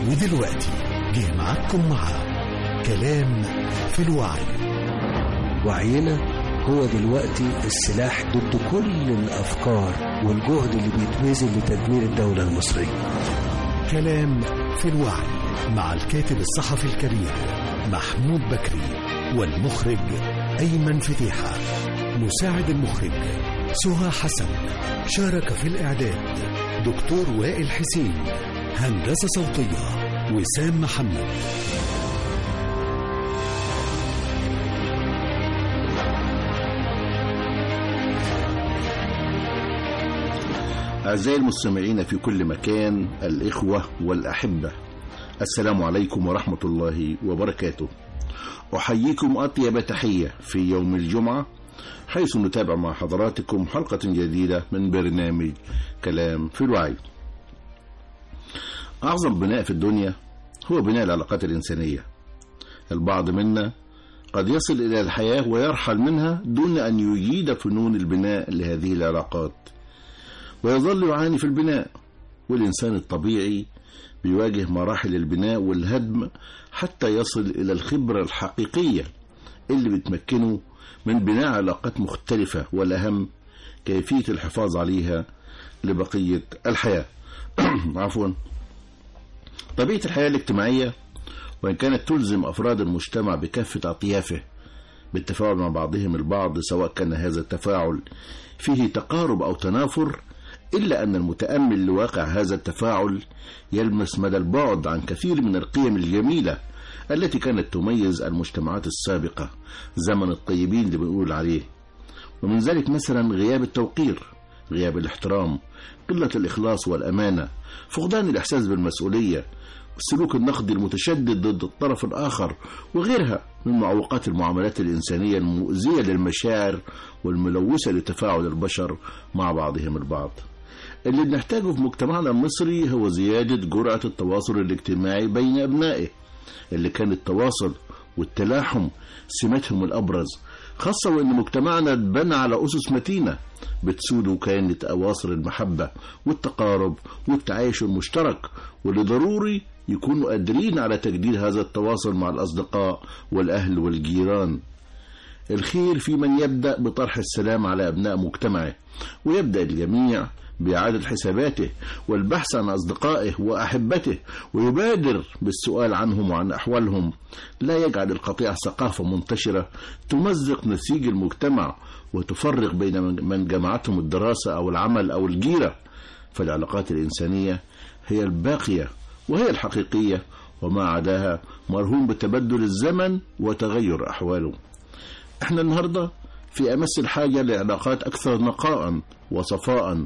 ودلوقتي جه معاكم مع كلام في الوعي وعينا هو دلوقتي السلاح ضد كل الأفكار والجهد اللي بيتبذل لتدمير الدولة المصرية كلام في الوعي مع الكاتب الصحفي الكبير محمود بكري والمخرج أيمن فتيحة مساعد المخرج سهى حسن شارك في الإعداد دكتور وائل حسين هندسة صوتية وسام محمد أعزائي المستمعين في كل مكان الإخوة والأحبة السلام عليكم ورحمة الله وبركاته أحييكم أطيب تحية في يوم الجمعة حيث نتابع مع حضراتكم حلقة جديدة من برنامج كلام في الوعي أعظم بناء في الدنيا هو بناء العلاقات الإنسانية البعض منا قد يصل إلى الحياة ويرحل منها دون أن يجيد فنون البناء لهذه العلاقات ويظل يعاني في البناء والإنسان الطبيعي بيواجه مراحل البناء والهدم حتى يصل إلى الخبرة الحقيقية اللي بتمكنه من بناء علاقات مختلفة والأهم كيفية الحفاظ عليها لبقية الحياة عفوا طبيعة الحياة الاجتماعية وإن كانت تلزم أفراد المجتمع بكافة أطيافه بالتفاعل مع بعضهم البعض سواء كان هذا التفاعل فيه تقارب أو تنافر إلا أن المتأمل لواقع هذا التفاعل يلمس مدى البعد عن كثير من القيم الجميلة التي كانت تميز المجتمعات السابقة زمن الطيبين اللي بنقول عليه ومن ذلك مثلا غياب التوقير غياب الاحترام قلة الإخلاص والأمانة فقدان الإحساس بالمسؤولية السلوك النقدي المتشدد ضد الطرف الآخر وغيرها من معوقات المعاملات الإنسانية المؤذية للمشاعر والملوثة لتفاعل البشر مع بعضهم البعض اللي بنحتاجه في مجتمعنا المصري هو زيادة جرعة التواصل الاجتماعي بين أبنائه اللي كان التواصل والتلاحم سماتهم الأبرز خاصة وإن مجتمعنا اتبنى على أسس متينة بتسود وكانت أواصر المحبة والتقارب والتعايش المشترك واللي ضروري يكونوا قادرين على تجديد هذا التواصل مع الأصدقاء والأهل والجيران الخير في من يبدأ بطرح السلام على أبناء مجتمعه ويبدأ الجميع بإعادة حساباته والبحث عن أصدقائه وأحبته ويبادر بالسؤال عنهم وعن أحوالهم لا يجعل القطيع ثقافة منتشرة تمزق نسيج المجتمع وتفرق بين من جمعتهم الدراسة أو العمل أو الجيرة فالعلاقات الإنسانية هي الباقية وهي الحقيقية وما عداها مرهون بتبدل الزمن وتغير أحواله احنا النهاردة في أمس الحاجة لعلاقات أكثر نقاء وصفاء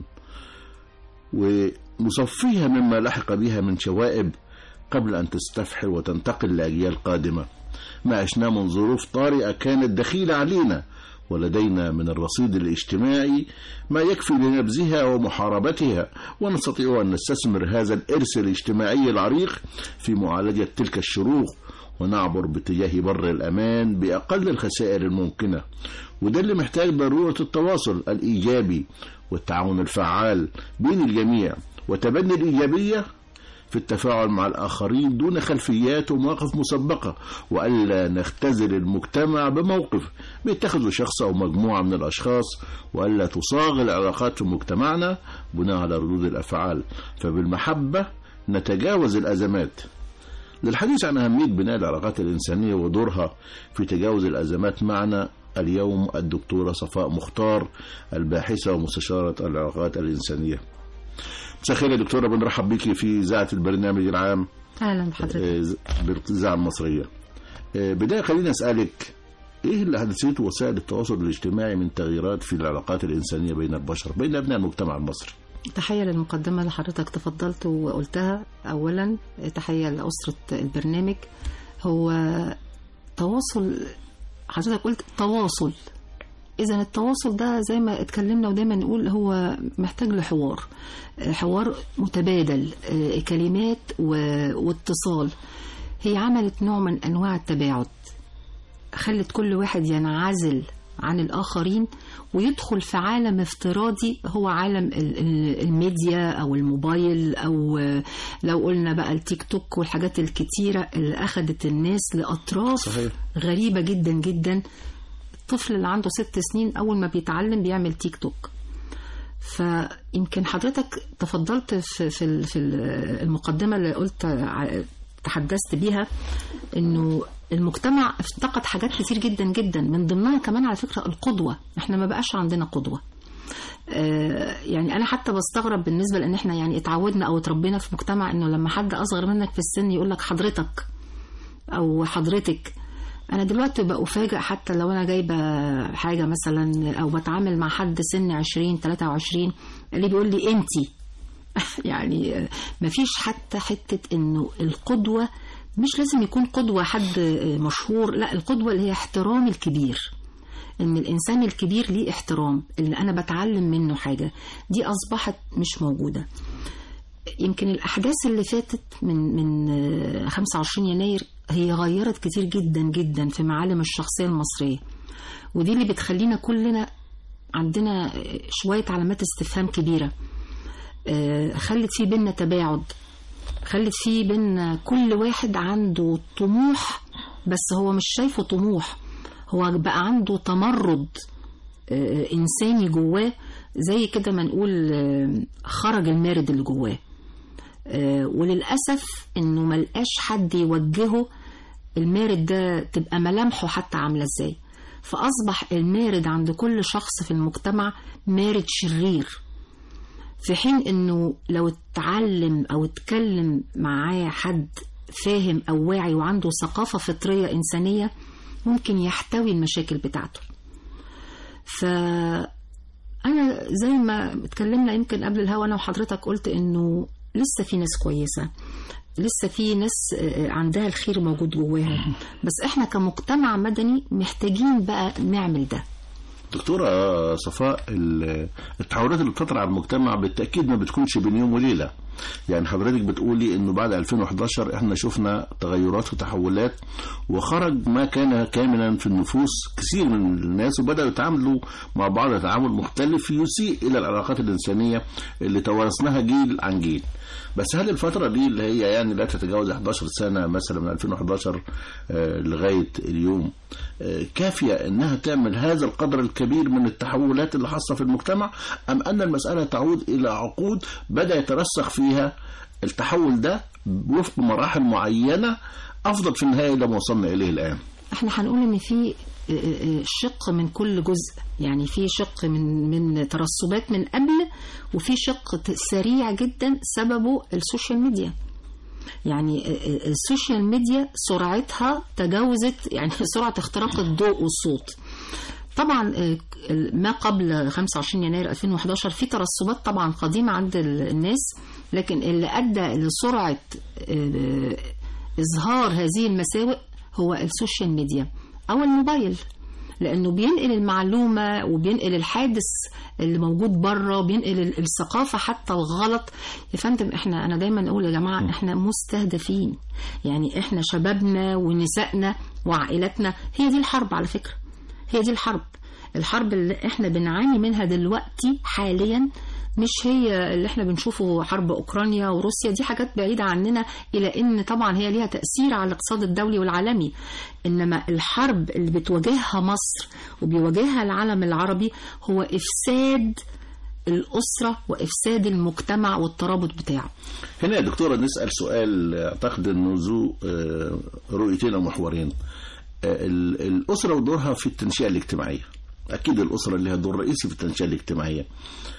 ونصفيها مما لحق بها من شوائب قبل أن تستفحل وتنتقل لأجيال قادمة ما عشناه من ظروف طارئة كانت دخيلة علينا ولدينا من الرصيد الاجتماعي ما يكفي لنبذها ومحاربتها ونستطيع أن نستثمر هذا الإرث الاجتماعي العريق في معالجة تلك الشروخ ونعبر باتجاه بر الأمان بأقل الخسائر الممكنة وده اللي محتاج ضرورة التواصل الإيجابي والتعاون الفعال بين الجميع وتبني الإيجابية في التفاعل مع الآخرين دون خلفيات ومواقف مسبقة وألا نختزل المجتمع بموقف بيتخذه شخص أو مجموعة من الأشخاص وألا تصاغ العلاقات في مجتمعنا بناء على ردود الأفعال فبالمحبة نتجاوز الأزمات للحديث عن أهمية بناء العلاقات الإنسانية ودورها في تجاوز الأزمات معنا اليوم الدكتورة صفاء مختار الباحثة ومستشارة العلاقات الإنسانية مساء الخير يا دكتورة بنرحب بك في إذاعة البرنامج العام اهلا بحضرتك بالإذاعة المصرية بداية خليني أسألك إيه اللي حدثته وسائل التواصل الاجتماعي من تغييرات في العلاقات الإنسانية بين البشر بين أبناء المجتمع المصري تحية للمقدمة اللي حضرتك تفضلت وقلتها أولا تحية لأسرة البرنامج هو تواصل حضرتك قلت تواصل إذا التواصل ده زي ما اتكلمنا ودايما نقول هو محتاج لحوار حوار متبادل كلمات واتصال هي عملت نوع من أنواع التباعد خلت كل واحد ينعزل عن الآخرين ويدخل في عالم افتراضي هو عالم ال- ال- الميديا أو الموبايل أو آه، لو قلنا بقى التيك توك والحاجات الكتيرة اللي أخدت الناس لأطراف صحيح. غريبة جدا جدا الطفل اللي عنده ست سنين أول ما بيتعلم بيعمل تيك توك فيمكن حضرتك تفضلت في في ال- في ال- المقدمة اللي قلت ع- تحدثت بيها انه المجتمع افتقد حاجات كتير جدا جدا من ضمنها كمان على فكرة القدوة احنا ما بقاش عندنا قدوة آه، يعني انا حتى بستغرب بالنسبه لان احنا يعني اتعودنا او اتربينا في مجتمع انه لما حد اصغر منك في السن يقول لك حضرتك او حضرتك انا دلوقتي بقى افاجئ حتى لو انا جايبه حاجه مثلا او بتعامل مع حد سن 20 23 اللي بيقول لي انتي يعني آه، مفيش حتى حته انه القدوه مش لازم يكون قدوه حد آه، مشهور لا القدوه اللي هي احترام الكبير ان الانسان الكبير ليه احترام اللي انا بتعلم منه حاجه دي اصبحت مش موجوده يمكن الاحداث اللي فاتت من من آه، 25 يناير هي غيرت كتير جدا جدا في معالم الشخصيه المصريه ودي اللي بتخلينا كلنا عندنا آه، شويه علامات استفهام كبيره آه، خلت في بينا تباعد خلت في بينا كل واحد عنده طموح بس هو مش شايفه طموح هو بقى عنده تمرد آه، إنساني جواه زي كده ما نقول آه، خرج المارد اللي جواه آه، وللأسف إنه ملقاش حد يوجهه المارد ده تبقى ملامحه حتى عاملة إزاي فأصبح المارد عند كل شخص في المجتمع مارد شرير في حين انه لو اتعلم او اتكلم معاه حد فاهم او واعي وعنده ثقافة فطرية انسانية ممكن يحتوي المشاكل بتاعته فأنا زي ما اتكلمنا يمكن قبل الهوا أنا وحضرتك قلت إنه لسه في ناس كويسة لسه في ناس آه، عندها الخير موجود جواها بس احنا كمجتمع مدني محتاجين بقى نعمل ده دكتورة صفاء ال- التحولات اللي بتطرأ على المجتمع بالتأكيد ما بتكونش بين يوم وليلة يعني حضرتك بتقولي انه بعد 2011 احنا شفنا تغيرات وتحولات وخرج ما كان كامنا في النفوس كثير من الناس وبدأوا يتعاملوا مع بعض تعامل مختلف يسيء الى العلاقات الانسانية اللي توارثناها جيل عن جيل بس هل الفترة دي اللي هي يعني لا تتجاوز 11 سنة مثلا من 2011 آه، لغاية اليوم آه، كافية انها تعمل هذا القدر الكبير من التحولات اللي حاصلة في المجتمع ام ان المسألة تعود الى عقود بدأ يترسخ فيها التحول ده وفق مراحل معينة افضل في النهاية لما وصلنا اليه الان احنا هنقول ان في آه، آه، شق من كل جزء يعني في شق من من ترسبات من قبل وفي شق ت- سريع جدا سببه السوشيال ميديا يعني آه، آه، السوشيال ميديا سرعتها تجاوزت يعني سرعة اختراق الضوء والصوت طبعا آه، ما قبل 25 يناير 2011 في ترسبات طبعا قديمة عند ال- الناس لكن اللي أدى لسرعة آه، إظهار هذه المساوئ هو السوشيال ميديا أو الموبايل لأنه بينقل المعلومة وبينقل الحادث اللي موجود بره وبينقل ال- الثقافة حتى الغلط يا فندم احنا أنا دايما أقول يا جماعة احنا مستهدفين يعني احنا شبابنا ونسائنا وعائلاتنا هي دي الحرب على فكرة هي دي الحرب الحرب اللي احنا بنعاني منها دلوقتي حاليا مش هي اللي احنا بنشوفه حرب اوكرانيا وروسيا دي حاجات بعيدة عننا الى ان طبعا هي ليها تأثير على الاقتصاد الدولي والعالمي انما الحرب اللي بتواجهها مصر وبيواجهها العالم العربي هو افساد الأسرة وإفساد المجتمع والترابط بتاعه هنا يا دكتورة نسأل سؤال أعتقد أنه ذو آه، رؤيتين أو محورين آه، ال- الأسرة ودورها في التنشئة الاجتماعية أكيد الأسرة لها دور رئيسي في التنشئة الاجتماعية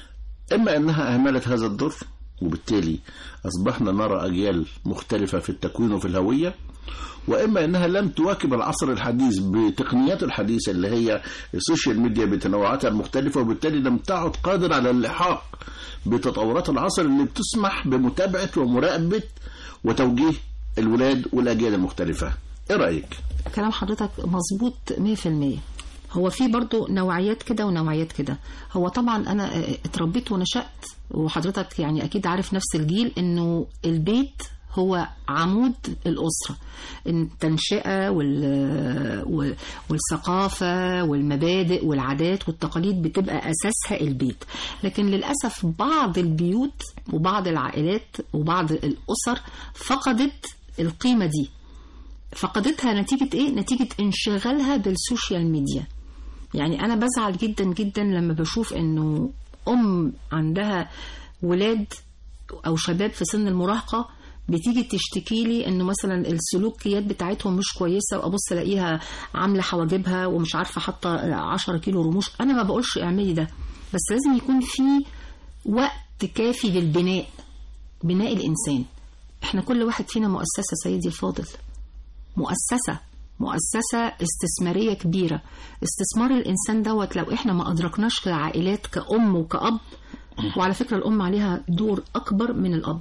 إما أنها أهملت هذا الدور وبالتالي أصبحنا نرى أجيال مختلفة في التكوين وفي الهوية وإما أنها لم تواكب العصر الحديث بتقنياته الحديثة اللي هي السوشيال ميديا بتنوعاتها المختلفة وبالتالي لم تعد قادرة على اللحاق بتطورات العصر اللي بتسمح بمتابعة ومراقبة وتوجيه الولاد والأجيال المختلفة إيه رأيك؟ كلام حضرتك مظبوط 100% هو في برضو نوعيات كده ونوعيات كده هو طبعا انا اه، اتربيت ونشأت وحضرتك يعني اكيد عارف نفس الجيل انه البيت هو عمود الأسرة التنشئة وال- وال- والثقافة والمبادئ والعادات والتقاليد بتبقى أساسها البيت لكن للأسف بعض البيوت وبعض العائلات وبعض الأسر فقدت القيمة دي فقدتها نتيجة إيه؟ نتيجة انشغالها بالسوشيال ميديا يعني أنا بزعل جدا جدا لما بشوف إنه أم عندها ولاد أو شباب في سن المراهقة بتيجي تشتكي لي انه مثلا السلوكيات بتاعتهم مش كويسه وابص الاقيها عامله حواجبها ومش عارفه حاطه 10 كيلو رموش انا ما بقولش اعملي ده بس لازم يكون في وقت كافي للبناء بناء الانسان احنا كل واحد فينا مؤسسه سيدي الفاضل مؤسسة مؤسسة استثمارية كبيرة استثمار الإنسان دوت لو إحنا ما أدركناش كعائلات كأم وكأب وعلى فكرة الأم عليها دور أكبر من الأب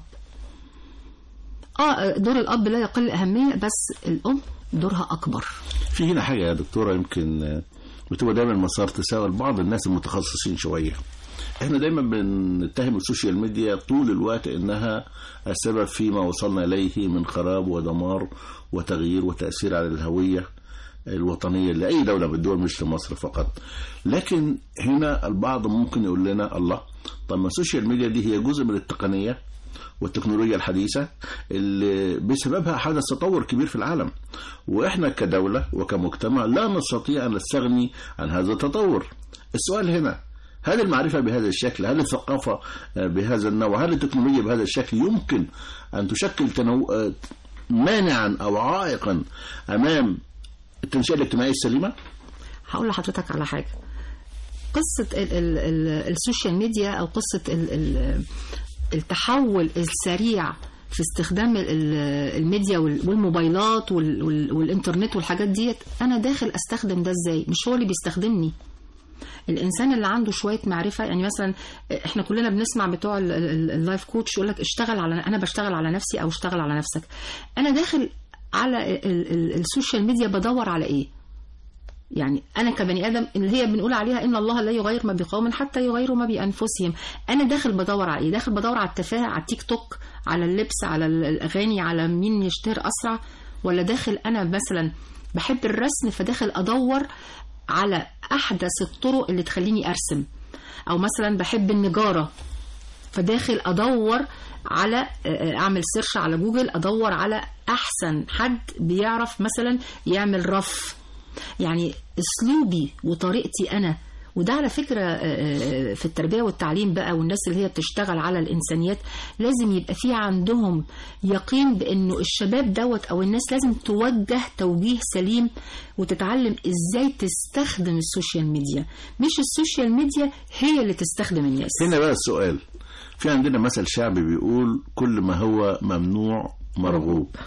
آه دور الأب لا يقل أهمية بس الأم دورها أكبر في هنا حاجة يا دكتورة يمكن آه، بتبقى دايما مسار تساؤل بعض الناس المتخصصين شوية احنا دايما بنتهم السوشيال ميديا طول الوقت انها السبب فيما وصلنا اليه من خراب ودمار وتغيير وتأثير على الهوية الوطنية لأي دولة من الدول مش لمصر فقط لكن هنا البعض ممكن يقول لنا الله طب ما السوشيال ميديا دي هي جزء من التقنية والتكنولوجيا الحديثة اللي بسببها حدث تطور كبير في العالم وإحنا كدولة وكمجتمع لا نستطيع أن نستغني عن هذا التطور السؤال هنا هل المعرفة بهذا الشكل هل الثقافة آه، بهذا النوع هل التكنولوجيا بهذا الشكل يمكن أن تشكل تنو... آه، مانعا أو عائقا أمام التنشئة الاجتماعية السليمة هقول لحضرتك على حاجة قصة ال ال ال السوشيال ميديا أو قصة ال ال التحول السريع في استخدام ال- ال- الميديا وال- والموبايلات وال- وال- والإنترنت والحاجات ديت أنا داخل أستخدم ده إزاي مش هو اللي بيستخدمني الانسان اللي عنده شويه معرفه يعني مثلا احنا كلنا بنسمع بتوع ال- ال- اللايف كوتش يقول لك اشتغل على انا بشتغل على نفسي او اشتغل على نفسك انا داخل على ال- ال- السوشيال ميديا بدور على ايه يعني انا كبني ادم اللي هي بنقول عليها ان الله لا يغير ما بقوم حتى يغيروا ما بانفسهم انا داخل بدور على ايه داخل بدور على التفاهه على التيك توك على اللبس على ال- الاغاني على مين يشتهر اسرع ولا داخل انا مثلا بحب الرسم فداخل ادور على احدث الطرق اللي تخليني ارسم او مثلا بحب النجاره فداخل ادور على آه، اعمل سيرش على جوجل ادور على احسن حد بيعرف مثلا يعمل رف يعني اسلوبي وطريقتي انا وده على فكرة آه، آه، في التربية والتعليم بقى والناس اللي هي بتشتغل على الإنسانيات لازم يبقى في عندهم يقين بأنه الشباب دوت أو الناس لازم توجه توجيه سليم وتتعلم إزاي تستخدم السوشيال ميديا مش السوشيال ميديا هي اللي تستخدم الناس هنا بقى السؤال في عندنا مثل شعبي بيقول كل ما هو ممنوع مرغوب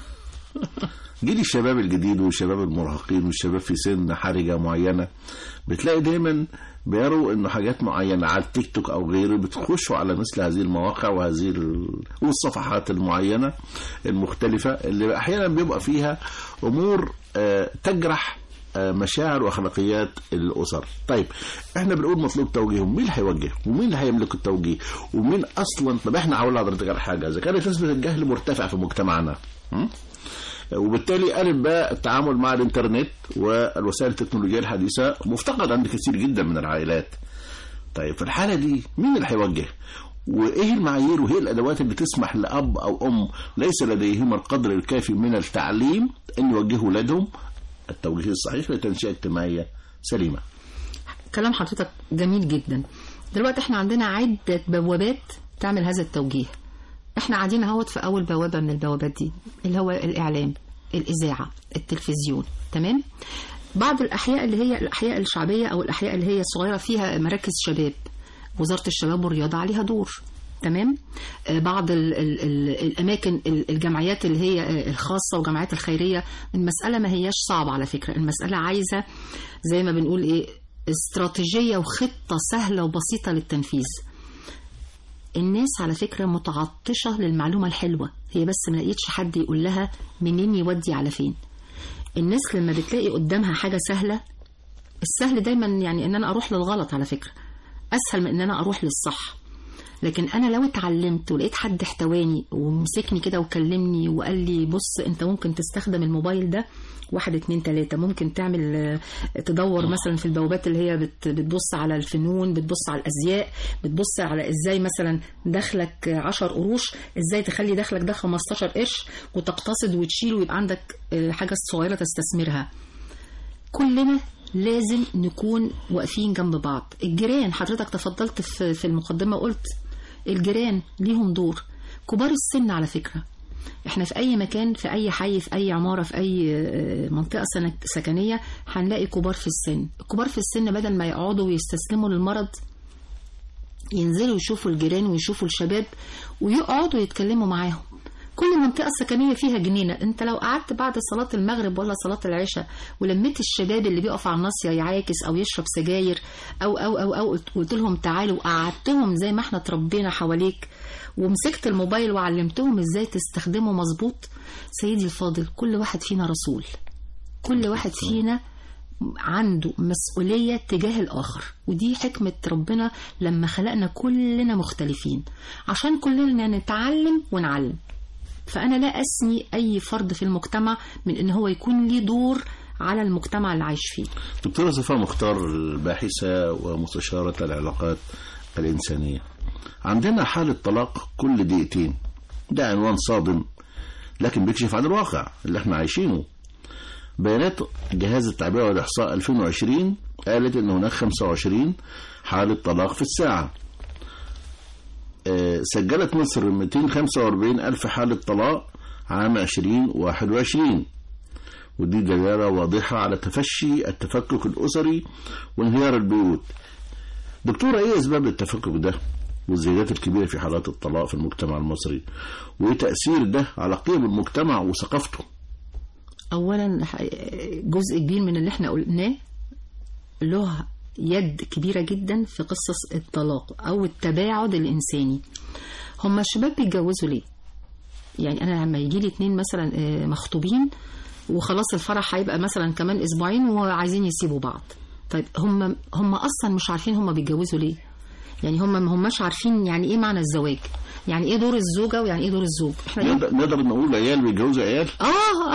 جيل الشباب الجديد والشباب المراهقين والشباب في سن حرجة معينة بتلاقي دايما بيروا انه حاجات معينة على التيك توك او غيره بتخشوا على مثل هذه المواقع وهذه ال... والصفحات المعينة المختلفة اللي احيانا بيبقى فيها امور آه، تجرح آه، مشاعر واخلاقيات الاسر طيب احنا بنقول مطلوب توجيههم مين اللي هيوجه ومين اللي هيملك التوجيه ومين اصلا طب احنا هقول لحضرتك على حاجه اذا كانت نسبه الجهل مرتفعه في مجتمعنا م? وبالتالي ألف باء التعامل مع الإنترنت والوسائل التكنولوجية الحديثة مفتقد عند كثير جدا من العائلات طيب في الحالة دي مين اللي هيوجه وإيه المعايير وهي الأدوات اللي تسمح لأب أو أم ليس لديهما القدر الكافي من التعليم أن يوجهوا أولادهم التوجيه الصحيح لتنشئة اجتماعية سليمة كلام حضرتك جميل جدا دلوقتي احنا عندنا عدة بوابات تعمل هذا التوجيه احنا قاعدين اهوت في اول بوابة من البوابات دي اللي هو الاعلام الاذاعة التلفزيون تمام بعض الاحياء اللي هي الاحياء الشعبية او الاحياء اللي هي الصغيرة فيها مراكز شباب وزارة الشباب والرياضة عليها دور تمام آه، بعض ال ال ال الاماكن ال- الجمعيات اللي هي آه، الخاصه والجمعيات الخيريه المساله ما هياش صعبه على فكره المساله عايزه زي ما بنقول ايه استراتيجيه وخطه سهله وبسيطه للتنفيذ الناس على فكره متعطشه للمعلومه الحلوه هي بس ما لقيتش حد يقول لها منين يودي على فين الناس لما بتلاقي قدامها حاجه سهله السهل دايما يعني ان انا اروح للغلط على فكره اسهل من ان انا اروح للصح لكن انا لو اتعلمت ولقيت حد احتواني ومسكني كده وكلمني وقال لي بص انت ممكن تستخدم الموبايل ده واحد اتنين تلاتة ممكن تعمل آه، تدور مثلا في البوابات اللي هي بت- بتبص على الفنون بتبص على الازياء بتبص على ازاي مثلا دخلك آه، عشر قروش ازاي تخلي دخلك ده 15 قرش وتقتصد وتشيل ويبقى عندك آه، حاجة صغيرة تستثمرها كلنا لازم نكون واقفين جنب بعض الجيران حضرتك تفضلت في في المقدمة قلت الجيران ليهم دور كبار السن على فكرة احنا في اي مكان في اي حي في اي عمارة في اي آه، منطقة سنك- سكنية هنلاقي كبار في السن الكبار في السن بدل ما يقعدوا ويستسلموا للمرض ينزلوا يشوفوا الجيران ويشوفوا الشباب ويقعدوا يتكلموا معاهم كل منطقة سكنية فيها جنينة انت لو قعدت بعد صلاة المغرب ولا صلاة العشاء ولميت الشباب اللي بيقف على الناصية يعاكس او يشرب سجاير او او او او قلت- قلت لهم تعالوا وقعدتهم زي ما احنا اتربينا حواليك ومسكت الموبايل وعلمتهم ازاي تستخدمه مظبوط سيدي الفاضل كل واحد فينا رسول كل واحد فينا عنده مسؤولية تجاه الآخر ودي حكمة ربنا لما خلقنا كلنا مختلفين عشان كلنا نتعلم ونعلم فأنا لا أثني أي فرد في المجتمع من إن هو يكون ليه دور على المجتمع اللي عايش فيه دكتورة صفاء مختار الباحثة ومستشارة العلاقات الإنسانية عندنا حالة طلاق كل دقيقتين ده عنوان صادم لكن بيكشف عن الواقع اللي احنا عايشينه بيانات جهاز التعبئة والإحصاء 2020 قالت إن هناك 25 حالة طلاق في الساعة آه، سجلت مصر 245 ألف حالة طلاق عام 2021 ودي دلالة واضحة على تفشي التفكك الأسري وانهيار البيوت دكتورة ايه اسباب التفكك ده والزيادات الكبيرة في حالات الطلاق في المجتمع المصري وايه تأثير ده على قيم المجتمع وثقافته أولا ح- جزء كبير من اللي احنا قلناه له يد كبيرة جدا في قصص الطلاق أو التباعد الإنساني هما الشباب بيتجوزوا ليه؟ يعني أنا لما يجي لي اتنين مثلا آه، مخطوبين وخلاص الفرح هيبقى مثلا كمان أسبوعين وعايزين يسيبوا بعض طيب هم هم أصلا مش عارفين هم بيتجوزوا ليه؟ يعني هم ما هماش عارفين يعني إيه معنى الزواج يعني إيه دور الزوجة ويعني إيه دور الزوج إحنا ليه نقدر نقدر نقول عيال بيتجوزوا عيال اه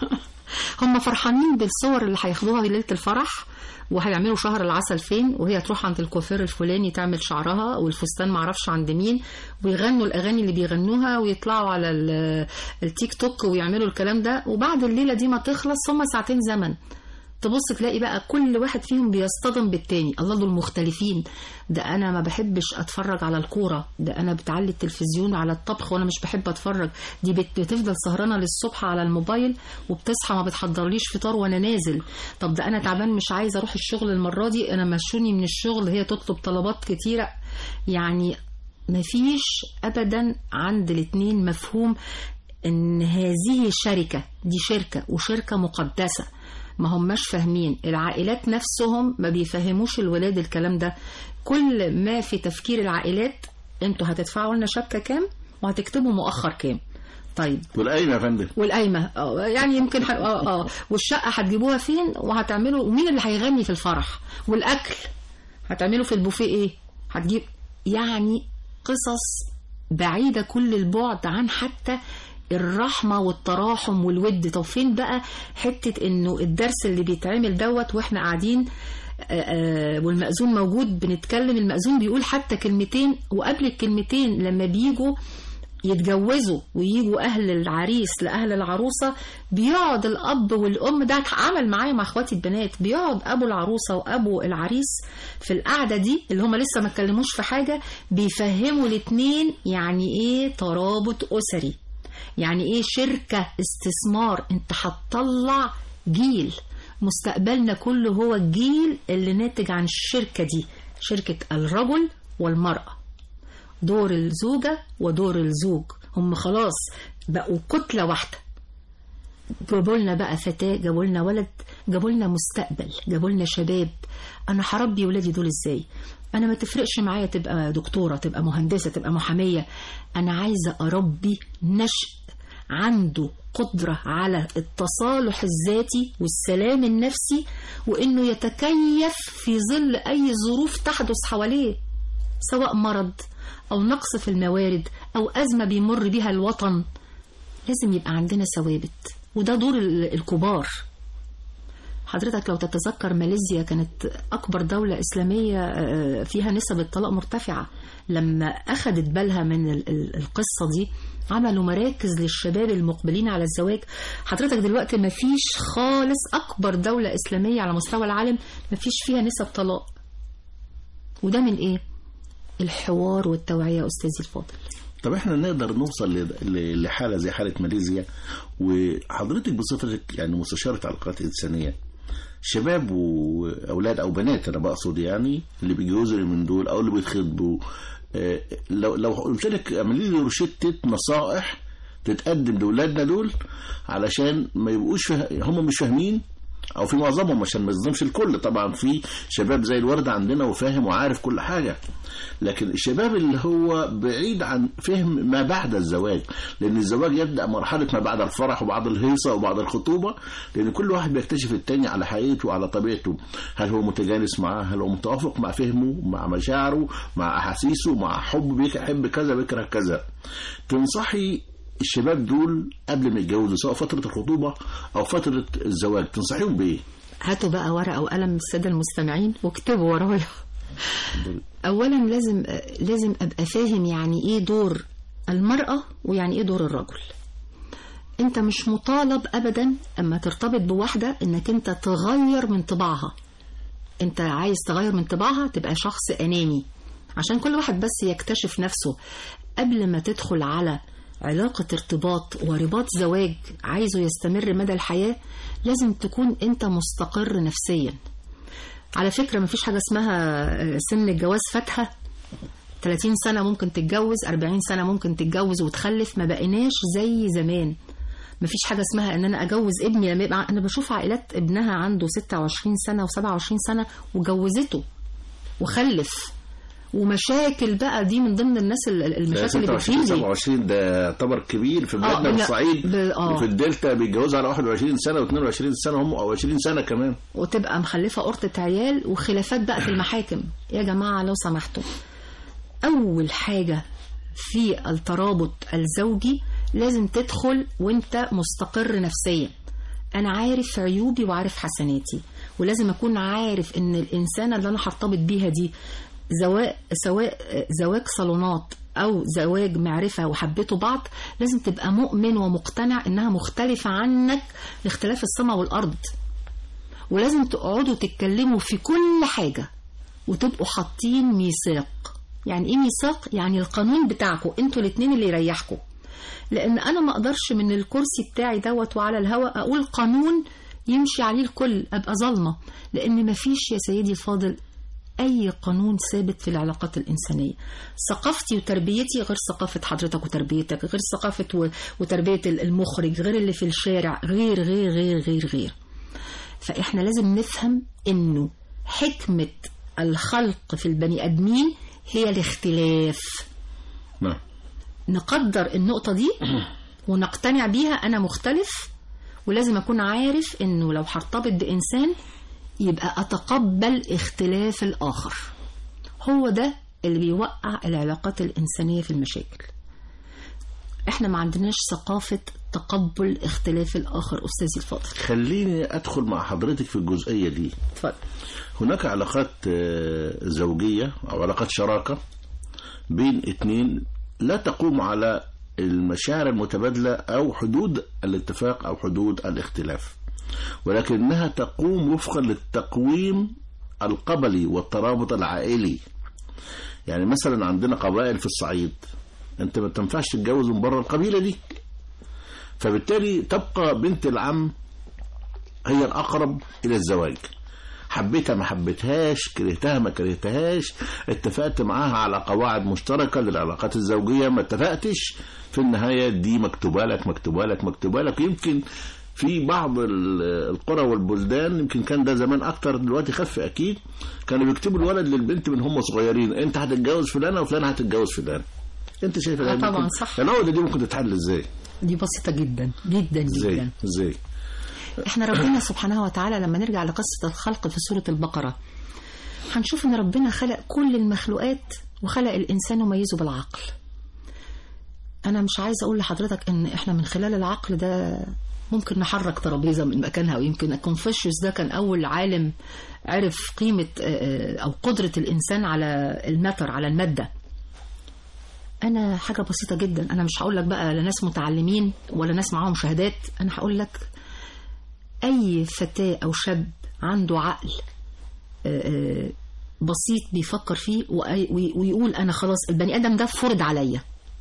هم فرحانين بالصور اللي هياخدوها ليله الفرح وهيعملوا شهر العسل فين وهي تروح عند الكوافير الفلاني تعمل شعرها والفستان معرفش عند مين ويغنوا الاغاني اللي بيغنوها ويطلعوا على ال- التيك توك ويعملوا الكلام ده وبعد الليله دي ما تخلص هم ساعتين زمن تبص تلاقي بقى كل واحد فيهم بيصطدم بالتاني الله دول مختلفين ده انا ما بحبش اتفرج على الكوره ده انا بتعلي التلفزيون على الطبخ وانا مش بحب اتفرج دي بت- بتفضل سهرانه للصبح على الموبايل وبتصحى ما بتحضرليش فطار وانا نازل طب ده انا تعبان مش عايزه اروح الشغل المره دي انا مشوني من الشغل هي تطلب طلبات كتيره يعني مفيش ابدا عند الاتنين مفهوم ان هذه شركه دي شركه وشركه مقدسه ما هماش فاهمين العائلات نفسهم ما بيفهموش الولاد الكلام ده كل ما في تفكير العائلات انتوا هتدفعوا لنا شبكه كام وهتكتبوا مؤخر كام طيب والقايمة يا فندم والقايمه اه يعني يمكن ح... اه اه والشقه هتجيبوها فين وهتعملوا ومين اللي هيغني في الفرح والاكل هتعملوا في البوفيه ايه هتجيب يعني قصص بعيده كل البعد عن حتى الرحمه والتراحم والود طب فين بقى حته انه الدرس اللي بيتعمل دوت واحنا قاعدين آه، آه، والمأذون موجود بنتكلم المأذون بيقول حتى كلمتين وقبل الكلمتين لما بيجوا يتجوزوا ويجوا اهل العريس لاهل العروسه بيقعد الاب والام ده اتعامل معايا مع اخواتي البنات بيقعد ابو العروسه وابو العريس في القعده دي اللي هم لسه ما اتكلموش في حاجه بيفهموا الاتنين يعني ايه ترابط اسري يعني ايه شركه استثمار انت هتطلع جيل مستقبلنا كله هو الجيل اللي ناتج عن الشركه دي شركه الرجل والمراه دور الزوجة ودور الزوج هم خلاص بقوا كتلة واحدة جابوا لنا بقى فتاة جابوا لنا ولد جابوا لنا مستقبل جابوا لنا شباب أنا هربي ولادي دول إزاي أنا ما تفرقش معايا تبقى دكتورة تبقى مهندسة تبقى محامية أنا عايزة أربي نشء عنده قدرة على التصالح الذاتي والسلام النفسي وإنه يتكيف في ظل أي ظروف تحدث حواليه سواء مرض أو نقص في الموارد أو أزمة بيمر بها الوطن لازم يبقى عندنا ثوابت وده دور ال- الكبار حضرتك لو تتذكر ماليزيا كانت أكبر دولة إسلامية آه، فيها نسب الطلاق مرتفعة لما أخذت بالها من ال- ال- القصة دي عملوا مراكز للشباب المقبلين على الزواج حضرتك دلوقتي ما فيش خالص أكبر دولة إسلامية على مستوى العالم ما فيش فيها نسب طلاق وده من إيه؟ الحوار والتوعية يا أستاذي الفاضل طب احنا نقدر نوصل ل- ل- لحاله زي حاله ماليزيا وحضرتك بصفتك يعني مستشاره علاقات انسانيه شباب واولاد او بنات انا بقصد يعني اللي بيتجوزوا من دول او اللي بيتخطبوا اه، لو لو قلت لك اعملي لي روشته نصائح تتقدم لاولادنا دول علشان ما يبقوش فه... هم مش فاهمين او في معظمهم عشان ما نظلمش الكل طبعا في شباب زي الورد عندنا وفاهم وعارف كل حاجه لكن الشباب اللي هو بعيد عن فهم ما بعد الزواج لان الزواج يبدا مرحله ما بعد الفرح وبعد الهيصه وبعد الخطوبه لان كل واحد بيكتشف التاني على حقيقته وعلى طبيعته هل هو متجانس معاه هل هو متوافق مع فهمه مع مشاعره مع احاسيسه مع حب بيحب كذا بيكره كذا تنصحي الشباب دول قبل ما يتجوزوا سواء فتره الخطوبه او فتره الزواج تنصحيهم بايه؟ هاتوا بقى ورقة وقلم السادة المستمعين واكتبوا ورايا أولا لازم لازم أبقى فاهم يعني إيه دور المرأة ويعني إيه دور الرجل أنت مش مطالب أبدا أما ترتبط بواحدة إنك أنت تغير من طباعها أنت عايز تغير من طباعها تبقى شخص أناني عشان كل واحد بس يكتشف نفسه قبل ما تدخل على علاقة ارتباط ورباط زواج عايزه يستمر مدى الحياة لازم تكون انت مستقر نفسيا على فكرة مفيش حاجة اسمها سن الجواز فاتها 30 سنة ممكن تتجوز 40 سنة ممكن تتجوز وتخلف ما بقيناش زي زمان مفيش حاجة اسمها ان انا اجوز ابني لما يبقى انا بشوف عائلات ابنها عنده 26 سنة و27 سنة وجوزته وخلف ومشاكل بقى دي من ضمن الناس ال- ال- المشاكل اللي 26 بتجيلي 27 ده يعتبر كبير في آه، بلادنا لا، الصعيد ب- آه. وفي الدلتا بيتجوزوا على 21 سنه و22 سنه هم او 20 سنه كمان وتبقى مخلفة قرطة عيال وخلافات بقى في المحاكم يا جماعة لو سمحتوا أول حاجة في الترابط الزوجي لازم تدخل وانت مستقر نفسيا أنا عارف عيوبي وعارف حسناتي ولازم أكون عارف إن الإنسانة اللي أنا هرتبط بيها دي سواء سواء زواج صالونات أو زواج معرفة وحبيتوا بعض لازم تبقى مؤمن ومقتنع إنها مختلفة عنك لاختلاف السماء والأرض ولازم تقعدوا تتكلموا في كل حاجة وتبقوا حاطين ميثاق يعني ايه ميثاق يعني القانون بتاعكم انتوا الاتنين اللي يريحكم لان انا ما اقدرش من الكرسي بتاعي دوت وعلى الهواء اقول قانون يمشي عليه الكل ابقى ظالمه لان ما فيش يا سيدي الفاضل اي قانون ثابت في العلاقات الانسانيه ثقافتي وتربيتي غير ثقافه حضرتك وتربيتك غير ثقافه و- وتربيه المخرج غير اللي في الشارع غير غير غير غير غير فاحنا لازم نفهم انه حكمه الخلق في البني ادمين هي الاختلاف نعم نقدر النقطة دي ونقتنع بيها أنا مختلف ولازم أكون عارف إنه لو هرتبط بإنسان يبقى أتقبل اختلاف الآخر هو ده اللي بيوقع العلاقات الإنسانية في المشاكل إحنا ما عندناش ثقافة تقبل اختلاف الآخر أستاذي الفاضل خليني ادخل مع حضرتك في الجزئيه دي اتفضل هناك علاقات آه، زوجيه او علاقات شراكه بين اتنين لا تقوم على المشاعر المتبادله او حدود الاتفاق او حدود الاختلاف ولكنها تقوم وفقا للتقويم القبلي والترابط العائلي يعني مثلا عندنا قبائل في الصعيد انت ما تنفعش تتجوز من بره القبيله دي فبالتالي تبقى بنت العم هي الأقرب إلى الزواج حبيتها ما حبيتهاش كرهتها ما كرهتهاش اتفقت معاها على قواعد مشتركة للعلاقات الزوجية ما اتفقتش في النهاية دي مكتوبة لك مكتوبة لك مكتوبة لك يمكن في بعض ال- القرى والبلدان يمكن كان ده زمان اكتر دلوقتي خف اكيد كانوا بيكتبوا الولد للبنت من هم صغيرين انت هتتجوز فلانه وفلانه هتتجوز فلان انت شايف آه العيال دي طبعاً ممكن- صح. العقده دي ممكن تتحل ازاي دي بسيطة جدا جدا ازاي جدا ازاي احنا ربنا سبحانه وتعالى لما نرجع لقصة الخلق في سورة البقرة هنشوف ان ربنا خلق كل المخلوقات وخلق الإنسان وميزه بالعقل أنا مش عايزة أقول لحضرتك إن إحنا من خلال العقل ده ممكن نحرك ترابيزة من مكانها ويمكن كونفوشيوس ده كان أول عالم عرف قيمة آه، أو قدرة الإنسان على الماتر على المادة أنا حاجة بسيطة جدا أنا مش هقول لك بقى لا ناس متعلمين ولا ناس معاهم شهادات أنا هقول لك أي فتاة أو شاب عنده عقل آه، آه، بسيط بيفكر فيه وأي- وي- ويقول أنا خلاص البني آدم ده فرض عليا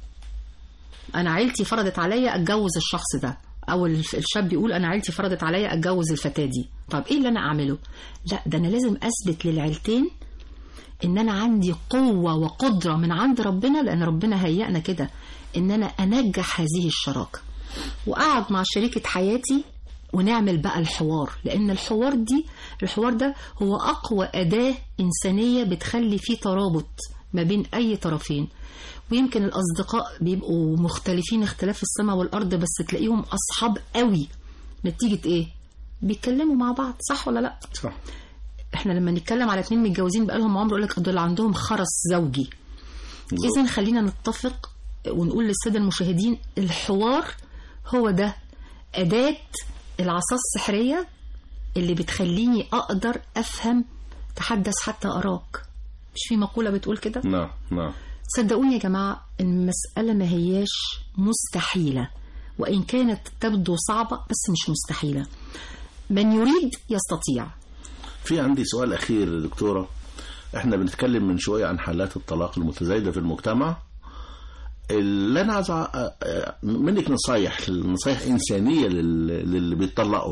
أنا عيلتي فرضت عليا أتجوز الشخص ده أو الف- الشاب يقول أنا عيلتي فرضت عليا أتجوز الفتاة دي طب إيه اللي أنا أعمله؟ لا ده أنا لازم أثبت للعيلتين ان انا عندي قوة وقدرة من عند ربنا لان ربنا هيئنا كده ان انا انجح هذه الشراكة واقعد مع شريكة حياتي ونعمل بقى الحوار لان الحوار دي الحوار ده هو اقوى اداة انسانية بتخلي فيه ترابط ما بين اي طرفين ويمكن الاصدقاء بيبقوا مختلفين اختلاف السماء والارض بس تلاقيهم اصحاب قوي نتيجة ايه بيتكلموا مع بعض صح ولا لا صح احنا لما نتكلم على اتنين متجوزين بقالهم عمر يقول لك دول عندهم خرس زوجي اذا خلينا نتفق ونقول للساده المشاهدين الحوار هو ده اداه العصا السحريه اللي بتخليني اقدر افهم تحدث حتى اراك مش في مقوله بتقول كده نعم نعم صدقوني يا جماعه المساله ما هياش مستحيله وان كانت تبدو صعبه بس مش مستحيله من يريد يستطيع في عندي سؤال أخير يا دكتورة احنا بنتكلم من شوية عن حالات الطلاق المتزايدة في المجتمع اللي أنا عايز أع- أ- منك نصايح نصايح إنسانية لل- للي بيتطلقوا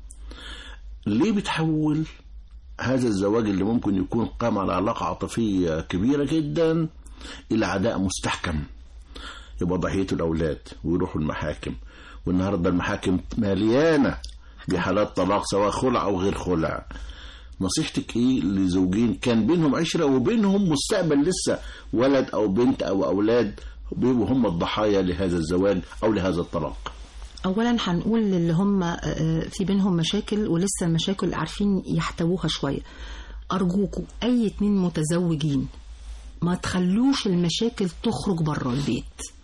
ليه بتحول هذا الزواج اللي ممكن يكون قام على علاقة عاطفية كبيرة جدا إلى عداء مستحكم يبقى ضحيته الأولاد ويروحوا المحاكم والنهاردة المحاكم مليانة بحالات طلاق سواء خلع أو غير خلع نصيحتك ايه لزوجين كان بينهم عشرة وبينهم مستقبل لسه ولد او بنت او اولاد بيبقوا هم الضحايا لهذا الزواج او لهذا الطلاق اولا هنقول اللي هم آه، في بينهم مشاكل ولسه المشاكل عارفين يحتووها شويه ارجوكوا اي اتنين متزوجين ما تخلوش المشاكل تخرج بره البيت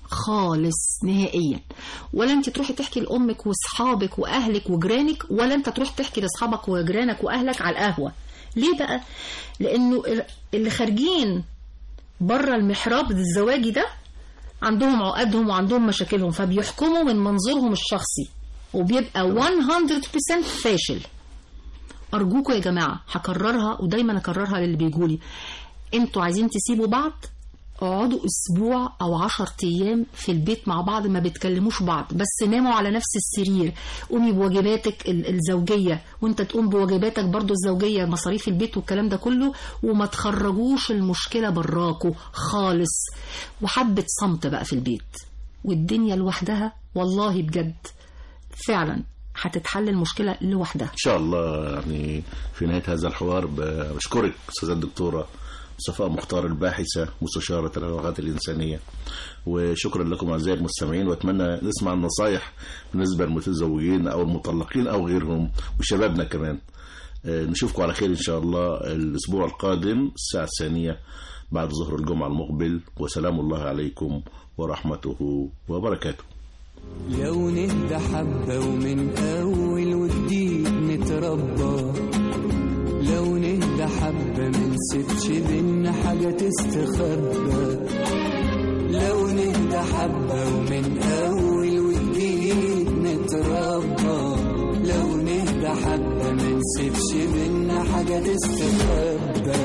خالص نهائيا ولا انت تروحي تحكي لامك واصحابك واهلك وجيرانك ولا انت تروح تحكي لاصحابك وجيرانك واهلك على القهوه ليه بقى لانه اللي خارجين بره المحراب الزواجي ده عندهم عقدهم وعندهم مشاكلهم فبيحكموا من منظورهم الشخصي وبيبقى 100% فاشل أرجوكوا يا جماعة هكررها ودايما أكررها للي بيجولي انتوا عايزين تسيبوا بعض اقعدوا اسبوع او عشر ايام في البيت مع بعض ما بتكلموش بعض بس ناموا على نفس السرير قومي بواجباتك ال- الزوجيه وانت تقوم بواجباتك برضو الزوجيه مصاريف البيت والكلام ده كله وما تخرجوش المشكله براكوا خالص وحبه صمت بقى في البيت والدنيا لوحدها والله بجد فعلا هتتحل المشكله لوحدها ان شاء الله يعني في نهايه هذا الحوار ب- بشكرك استاذه الدكتوره صفاء مختار الباحثه مستشاره العلاقات الانسانيه وشكرا لكم اعزائي المستمعين واتمنى نسمع النصايح بالنسبه للمتزوجين او المطلقين او غيرهم وشبابنا كمان آه، نشوفكم على خير ان شاء الله الاسبوع القادم الساعه الثانيه بعد ظهر الجمعه المقبل وسلام الله عليكم ورحمته وبركاته لو نهدى حبة ومن أول وجديد نتربى لو نهدى حبة منسيبش بينا حاجة تستخبى لو نهدى حبة ومن أول وجديد نتربى لو نهدى حبة منسيبش بينا حاجة تستخبى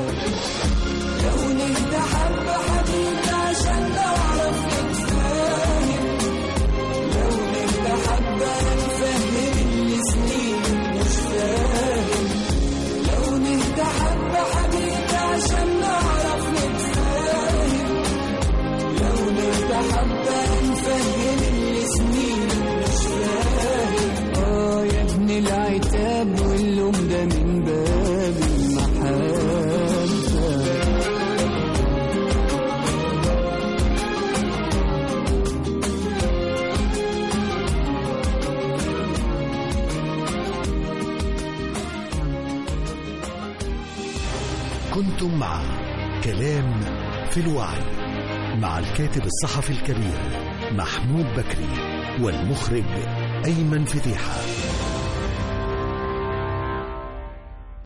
لو نهدى حبة حبيبي عشان نعرف نتفاهم لو نهدى حبة نفهم اللي سنين مش فاهم لو نهدى حبة حبيبي عشان نعرف نتفاهم لو نهدى حبة نفهم اللي سنين مش فاهم اه يا ابن العتاب واللوم ده من باب المحبة كنتم مع كلام في الوعي مع الكاتب الصحفي الكبير محمود بكري والمخرج أيمن فتيحة